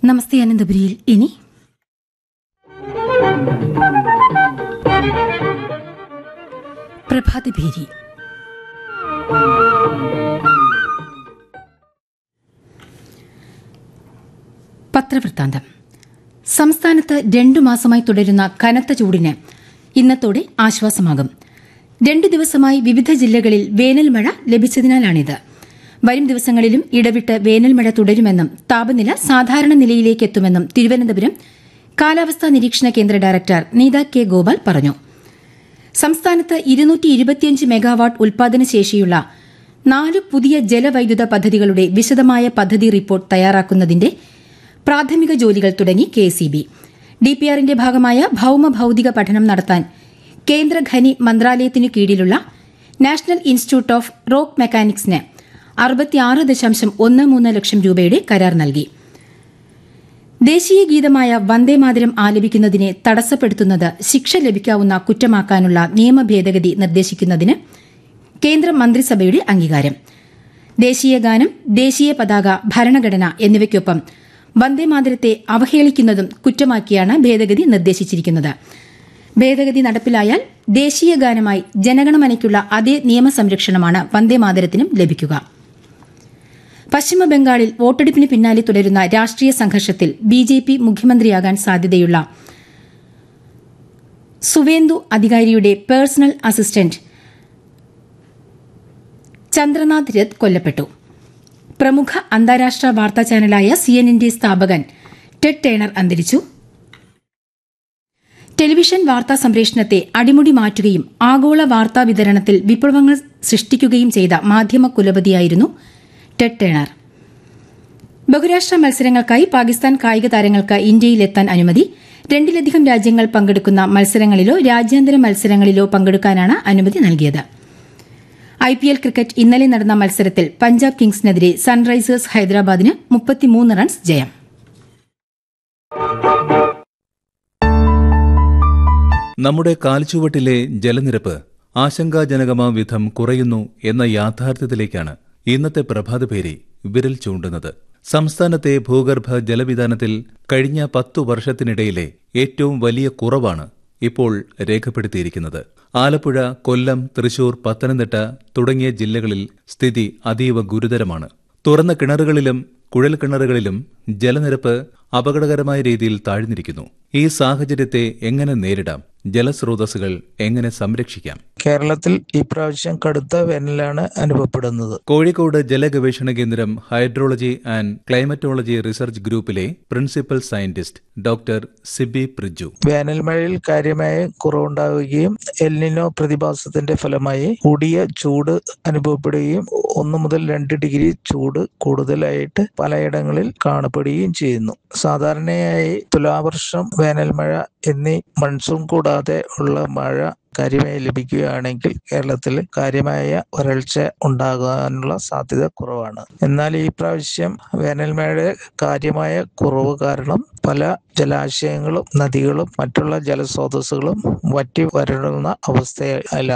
നമസ്തേ അനന്തപുരിയിൽ ഇനി പ്രഭാതഭേരി പത്രവൃത്താന്തം സംസ്ഥാനത്ത് രണ്ടു മാസമായി തുടരുന്ന കനത്ത ചൂടിന് ഇന്നത്തോടെ ആശ്വാസമാകും രണ്ടു ദിവസമായി വിവിധ ജില്ലകളിൽ വേനൽ മഴ ലഭിച്ചതിനാലാണിത് വരും ദിവസങ്ങളിലും ഇടവിട്ട് വേനൽ മഴ തുടരുമെന്നും താപനില സാധാരണ നിലയിലേക്ക് എത്തുമെന്നും തിരുവനന്തപുരം കാലാവസ്ഥാ നിരീക്ഷണ കേന്ദ്ര ഡയറക്ടർ നീത കെ ഗോപാൽ പറഞ്ഞു സംസ്ഥാനത്ത് ഇരുന്നൂറ്റി ഇരുപത്തിയഞ്ച് മെഗാവാട്ട് ഉൽപാദന ശേഷിയുള്ള നാല് പുതിയ ജലവൈദ്യുത പദ്ധതികളുടെ വിശദമായ പദ്ധതി റിപ്പോർട്ട് തയ്യാറാക്കുന്നതിന്റെ പ്രാഥമിക ജോലികൾ തുടങ്ങി കെ സി ബി ഡിപിആറിന്റെ ഭാഗമായ ഭൌമ ഭൌതിക പഠനം നടത്താൻ കേന്ദ്ര ഖനി മന്ത്രാലയത്തിനു കീഴിലുള്ള നാഷണൽ ഇൻസ്റ്റിറ്റ്യൂട്ട് ഓഫ് റോക്ക് മെക്കാനിക്സിന് അറുപത്തിയാറ് ദശാംശം ഒന്ന് മൂന്ന് ലക്ഷം രൂപയുടെ കരാർ നൽകി ദേശീയ ഗീതമായ വന്ദേമാതരം ആലപിക്കുന്നതിനെ തടസ്സപ്പെടുത്തുന്നത് ശിക്ഷ ലഭിക്കാവുന്ന കുറ്റമാക്കാനുള്ള നിയമ ഭേദഗതി നിർദ്ദേശിക്കുന്നതിന് കേന്ദ്ര മന്ത്രിസഭയുടെ അംഗീകാരം ദേശീയ ഗാനം ദേശീയ പതാക ഭരണഘടന എന്നിവയ്ക്കൊപ്പം വന്ദേമാതരത്തെ അവഹേളിക്കുന്നതും കുറ്റമാക്കിയാണ് ഭേദഗതി നിർദ്ദേശിച്ചിരിക്കുന്നത് ഭേദഗതി നടപ്പിലായാൽ ദേശീയ ഗാനമായി ജനഗണമനയ്ക്കുള്ള അതേ നിയമസംരക്ഷണമാണ് വന്ദേമാതരത്തിനും ലഭിക്കുക പശ്ചിമബംഗാളിൽ വോട്ടെടുപ്പിന് പിന്നാലെ തുടരുന്ന രാഷ്ട്രീയ സംഘർഷത്തിൽ ബി ജെ പി മുഖ്യമന്ത്രിയാകാൻ സാധ്യതയുള്ള സുവേന്ദു അധികാരിയുടെ പേഴ്സണൽ അസിസ്റ്റന്റ് ചന്ദ്രനാഥ് രഥ് കൊല്ലപ്പെട്ടു പ്രമുഖ അന്താരാഷ്ട്ര വാർത്താ ചാനലായ സിഎൻഎന്റെ സ്ഥാപകൻ ടെഡ് ടേണർ അന്തരിച്ചു ടെലിവിഷൻ വാർത്താ സംപ്രേഷണത്തെ അടിമുടി മാറ്റുകയും ആഗോള വാർത്താ വിതരണത്തിൽ വിപ്ലവങ്ങൾ സൃഷ്ടിക്കുകയും ചെയ്ത മാധ്യമ കുലപതിയായിരുന്നു ടെഡ് ടേണർ ബഹുരാഷ്ട്ര മത്സരങ്ങൾക്കായി പാകിസ്ഥാൻ കായിക താരങ്ങൾക്ക് ഇന്ത്യയിലെത്താൻ അനുമതി രണ്ടിലധികം രാജ്യങ്ങൾ പങ്കെടുക്കുന്ന മത്സരങ്ങളിലോ രാജ്യാന്തര മത്സരങ്ങളിലോ പങ്കെടുക്കാനാണ് അനുമതി നൽകിയത് ഐപിഎൽ ക്രിക്കറ്റ് ഇന്നലെ നടന്ന മത്സരത്തിൽ പഞ്ചാബ് കിങ്സിനെതിരെ സൺറൈസേഴ്സ് ഹൈദരാബാദിന് മുപ്പത്തിമൂന്ന് റൺസ് ജയം നമ്മുടെ കാൽച്ചുവട്ടിലെ ജലനിരപ്പ് ആശങ്കാജനകമാം വിധം കുറയുന്നു എന്ന യാഥാർത്ഥ്യത്തിലേക്കാണ് ഇന്നത്തെ പ്രഭാതപേരി വിരൽ ചൂണ്ടുന്നത് സംസ്ഥാനത്തെ ഭൂഗർഭ ജലവിധാനത്തിൽ കഴിഞ്ഞ പത്തു വർഷത്തിനിടയിലെ ഏറ്റവും വലിയ കുറവാണ് ഇപ്പോൾ രേഖപ്പെടുത്തിയിരിക്കുന്നത് ആലപ്പുഴ കൊല്ലം തൃശൂർ പത്തനംതിട്ട തുടങ്ങിയ ജില്ലകളിൽ സ്ഥിതി അതീവ ഗുരുതരമാണ് തുറന്ന കിണറുകളിലും കുഴൽക്കിണറുകളിലും ജലനിരപ്പ് അപകടകരമായ രീതിയിൽ താഴ്ന്നിരിക്കുന്നു ഈ സാഹചര്യത്തെ എങ്ങനെ നേരിടാം ജലസ്രോതസ്സുകൾ എങ്ങനെ സംരക്ഷിക്കാം കേരളത്തിൽ ഇപ്രാവശ്യം കടുത്ത വേനലാണ് അനുഭവപ്പെടുന്നത് കോഴിക്കോട് ജലഗവേഷണ കേന്ദ്രം ഹൈഡ്രോളജി ആൻഡ് ക്ലൈമറ്റോളജി റിസർച്ച് ഗ്രൂപ്പിലെ principal scientist doctor Siby Priju വേനൽ മഴയിൽ കാര്യമായ കുറവുണ്ടാവുകയും എൽനിനോ പ്രതിഭാസത്തിന്റെ ഫലമായി കൂടിയ ചൂട് അനുഭവപ്പെടുകയും ഒന്ന് മുതൽ രണ്ട് ഡിഗ്രി ചൂട് കൂടുതലായിട്ട് പലയിടങ്ങളിൽ കാണപ്പെടുകയും ചെയ്യുന്നു സാധാരണയായി തുലാവർഷം വേനൽ മഴ എന്നീ മൺസൂൺ കൂടാതെ ഉള്ള മഴ കാര്യമായി ലഭിക്കുകയാണെങ്കിൽ കേരളത്തിൽ കാര്യമായ വരൾച്ച ഉണ്ടാകാനുള്ള സാധ്യത കുറവാണ് എന്നാൽ ഈ പ്രാവശ്യം വേനൽ മഴയുടെ കാര്യമായ കുറവ് കാരണം പല ജലാശയങ്ങളും നദികളും മറ്റുള്ള ജലസ്രോതസ്സുകളും വറ്റി വരളുന്ന അവസ്ഥയിലാണ്